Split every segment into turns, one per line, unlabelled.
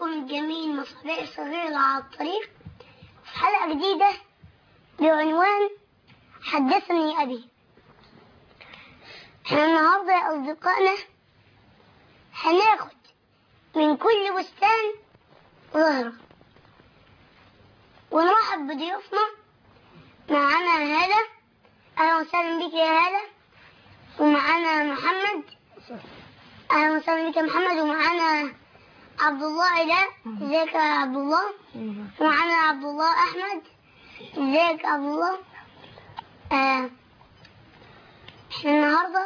مستمعيكم الجميل مصابيح صغيرة على الطريق في حلقة جديدة بعنوان حدثني أبي احنا النهاردة يا أصدقائنا هناخد من كل بستان زهرة ونرحب بضيوفنا معانا هالة أهلا وسهلا بك يا هالة ومعانا محمد أهلا وسهلا بك يا محمد ومعانا عبد الله علاء ازيك يا عبد الله ومعانا عبد الله أحمد ازيك يا عبد الله آه. احنا النهاردة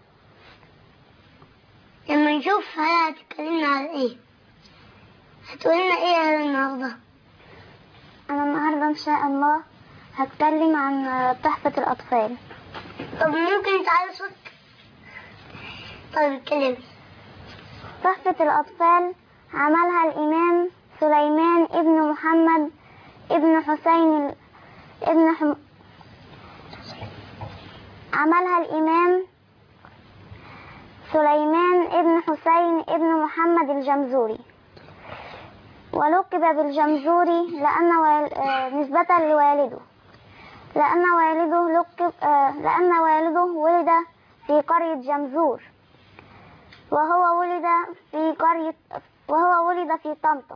لما نشوف هلا هتتكلمنا على ايه هتقولنا ايه هلا النهاردة
أنا النهاردة إن شاء الله هتكلم عن تحفة الأطفال
طب ممكن تعالى صوت طيب اتكلمي
تحفة الأطفال عملها الإمام سليمان ابن محمد ابن حسين ال- ابن حم... عملها الإمام سليمان ابن حسين ابن محمد الجمزوري ولقب بالجمزوري لأن وال... آه، نسبة لوالده لأن والده لقب آه، لأن والده ولد في قرية جمزور وهو ولد في قرية وهو ولد في طمطم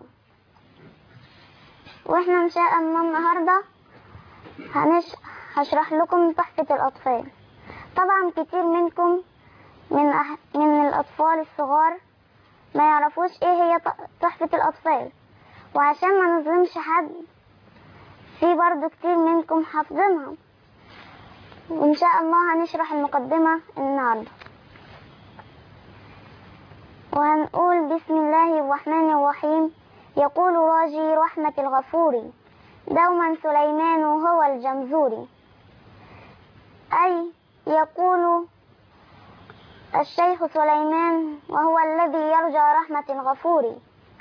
واحنا ان شاء الله النهاردة هنش... هشرح لكم تحفة الأطفال طبعا كتير منكم من أح... من الأطفال الصغار ما يعرفوش ايه هي ط- تحفة الأطفال وعشان ما نظلمش حد في برضو كتير منكم حافظينها وإن شاء الله هنشرح المقدمة النهاردة وهنقول بسم الله الرحمن الرحيم يقول راجي رحمة الغفور دوما سليمان هو الجمزوري أي يقول الشيخ سليمان وهو الذي يرجى رحمة الغفور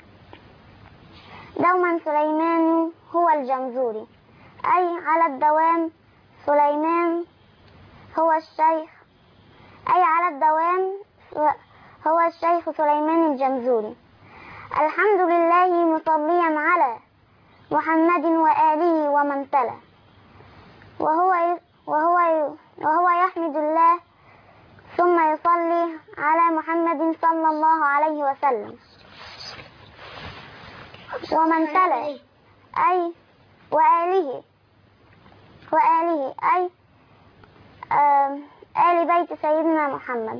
دوما سليمان هو الجمزوري أي على الدوام سليمان هو الشيخ أي على الدوام هو الشيخ سليمان الجمزوري الحمد لله مصليا على محمد وآله ومن تلا وهو وهو وهو يحمد الله ثم يصلي على محمد صلى الله عليه وسلم ومن تلا أي وآله وآله أي آم، آل بيت سيدنا محمد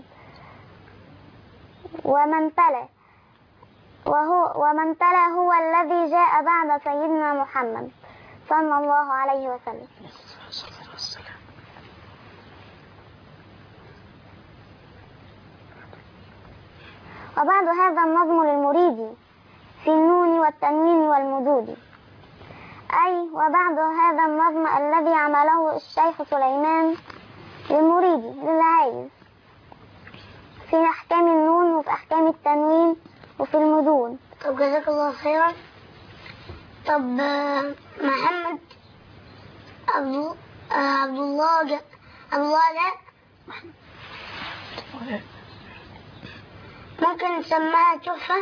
ومن تلا وهو ومن تلا هو الذي جاء بعد سيدنا محمد صلى الله عليه وسلم وبعد هذا النظم للمريد في النون والتنوين والمدود أي وبعد هذا النظم الذي عمله الشيخ سليمان للمريد للعايز في أحكام النون وفي أحكام التنوين وفي المدود
طب جزاك الله خيرا طب آه، محمد عبد آه، عبد الله ج- عبد الله لا ممكن نسميها تحفة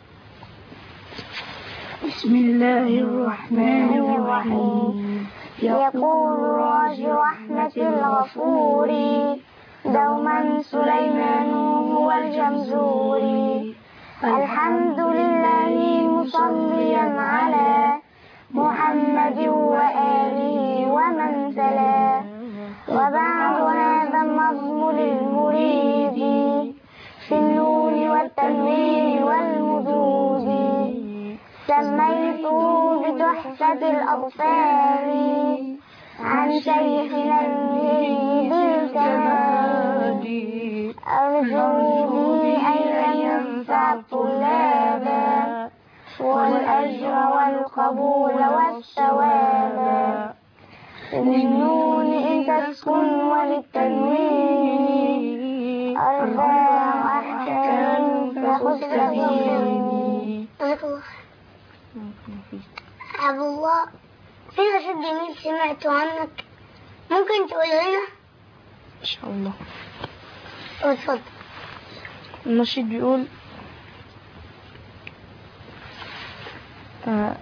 بسم الله الرحمن الرحيم
يقول راج رحمة الغفور دوما سليمان هو الجمزوري الحمد لله مصليا على محمد وآله ومن تلا وبعد هذا النظم للمريد في النون والتنوين والمدود سميته بتحفة الأطفال عن شيخنا المريد الكمال أرجو به أن ينفع الطلاب والأجر والقبول والثواب للنون إن تسكن وللتنوين أربع أحكام فخذ سبيل
جزاك الله خير. عبد الله في نشيد جميل سمعته عنك ممكن تقول لنا
إن شاء الله
اتفضل
النشيد بيقول آه.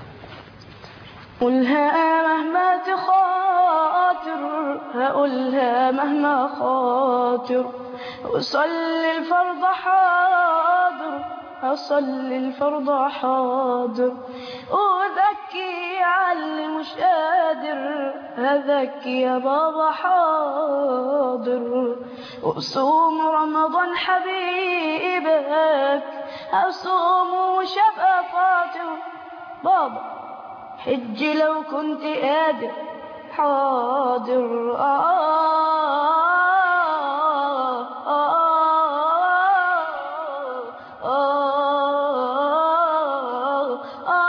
قلها مهما تخاطر هقولها مهما خاطر وصلي الفرض حاضر أصلي الفرض حاضر وذكي علي مش قادر هذكي يا بابا حاضر وصوم رمضان حبيبك أصوم وش أبقى فاطر بابا حج لو كنت قادر حاضر آه آه آه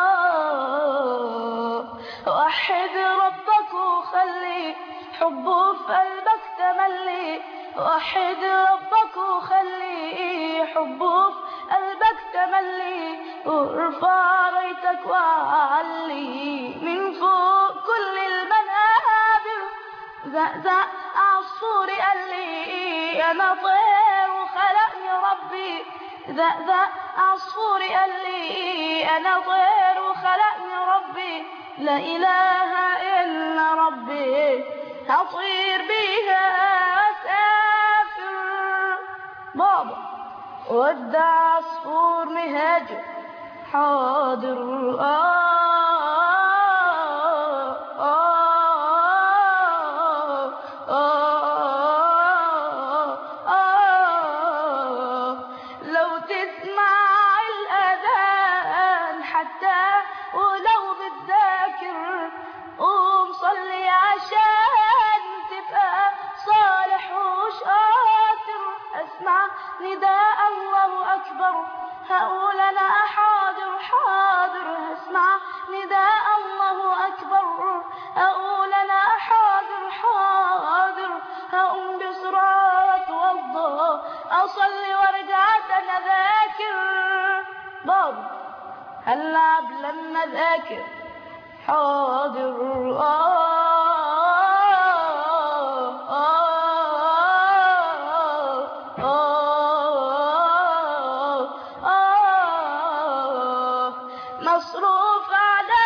آه وحد ربك وخلي حبه في قلبك تملي وحد ربك وخلي حبه في قلبك تملي وارفع رايتك وعلي من فوق كل المنابر زقزق عصفوري قال لي انا طير وخلقني ربي زقزق عصفوري قال لي انا طير وخلقني ربي لا اله الا ربي هطير بيها اسافر بابا ودع عصفور مهاجر حاضر آه آه آه آه لو تسمع الأذان حتى ولو بتذاكر قوم صلي عشان تبقى صالح وشاطر اسمع نداء الله أكبر هقول أنا حاضر حاضر اسمع نداء الله أكبر هقول أنا حاضر حاضر هقوم بسرعة أتوضى أصلي وارجع أنا ذاكر بابا هلعب لما ذاكر حاضر آه آه آه آه مصروف على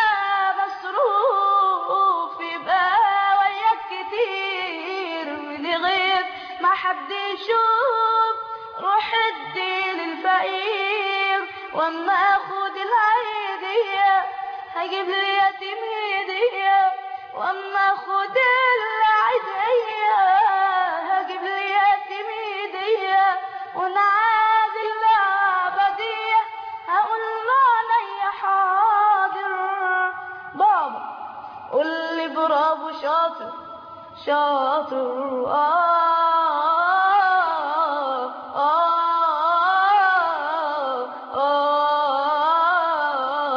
مصروف يبقى وياك كتير من غير ما حد يشوف روح ادي للفقير واما اخد العيدية هجيب لي يتيم هدية واما اخد العيدية هجيب لي يتيم هدية ونعادل العبدية هقول له عليا حاضر بابا قول لي برافو شاطر شاطر آه آه آه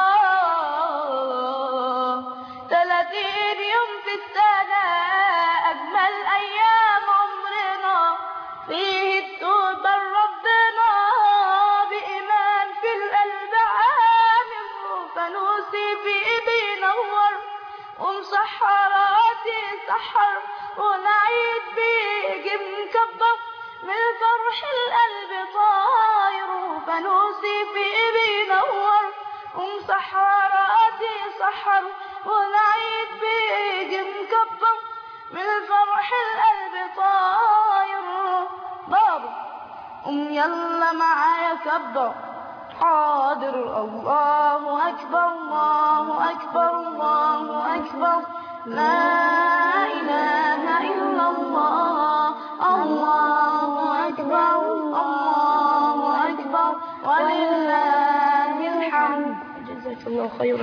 آه تلاتين يوم في السنة أجمل أيام عمرنا فيه التوبة لربنا بإيمان في القلب عامر فانوسي في إيدي نور ومسحراتي سحر ونعيد بيجي مكبر من الفرح القلب طاير فانوسي في إيدي نور ومسحراتي سحر ونعيد بيجي مكبر من الفرح القلب طاير بابا قوم يلا معايا كبر حاضر الله أكبر الله أكبر الله أكبر لا إله إلا الله الله أكبر الله أكبر ولله الحمد جزاك الله خيرا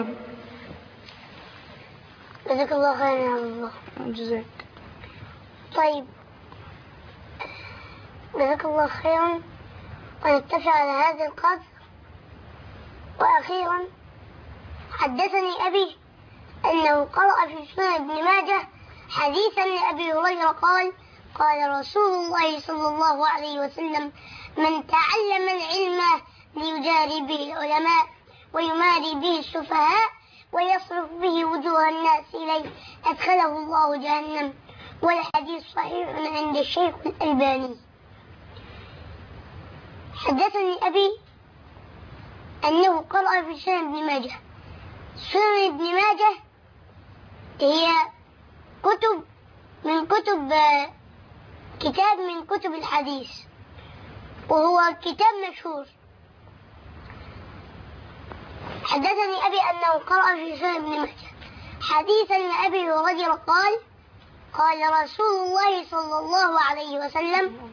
جزاك الله خيرا يا الله
جزاك
طيب جزاك الله خيرا ونتفق على هذا القدر وأخيرا حدثني أبي أنه قرأ في سنن ابن ماجه حديثا لأبي هريرة قال قال رسول الله صلى الله عليه وسلم من تعلم العلم ليجاري به العلماء ويماري به السفهاء ويصرف به وجوه الناس إليه أدخله الله جهنم والحديث صحيح عند الشيخ الألباني حدثني أبي أنه قرأ في سنن ابن ماجه سنن ابن ماجه هي كتب من كتب كتاب من كتب الحديث وهو كتاب مشهور حدثني أبي أنه قرأ في سنن ابن ماجه حديثا لأبي هريرة قال قال رسول الله صلى الله عليه وسلم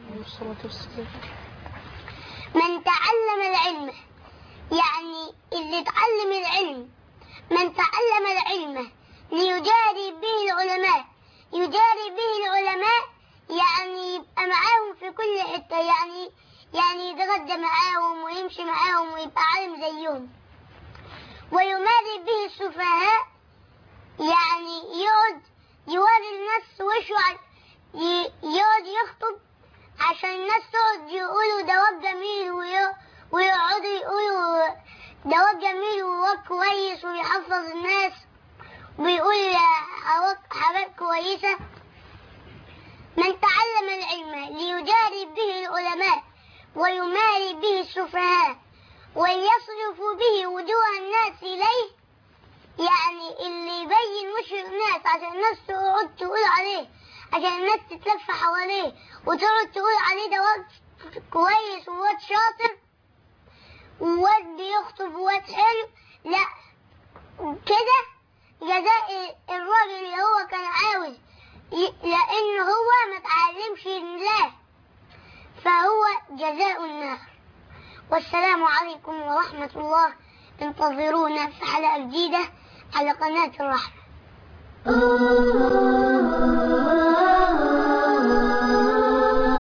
من تعلم العلم يعني اللي اتعلم العلم من تعلم العلم ليجاري به العلماء يجاري به العلماء يعني يبقى معاهم في كل حتة يعني يعني يتغدى معاهم ويمشي معاهم ويبقى عالم زيهم ويماري به السفهاء يعني يقعد يوري الناس وشه ع- ي- يقعد يخطب عشان الناس تقعد يقولوا ده واد جميل وي- ويقعدوا يقولوا ده واد جميل وواد كويس ويحفظ الناس ويقول حاجات حاجات كويسة من تعلم العلم ليجاري به العلماء ويماري به السفهاء ويصرف به وجوه الناس إليه يعني اللي يبين وجه الناس عشان الناس تقعد تقول عليه عشان الناس تتلف حواليه وتقعد تقول عليه ده واد كويس وواد شاطر وواد بيخطب وواد حلو لا كده جزاء الراجل اللي هو كان عاوز ي- لأن هو ما تعلمش الله فهو جزاء النار والسلام عليكم ورحمة الله انتظرونا في حلقة جديدة على قناة الرحمة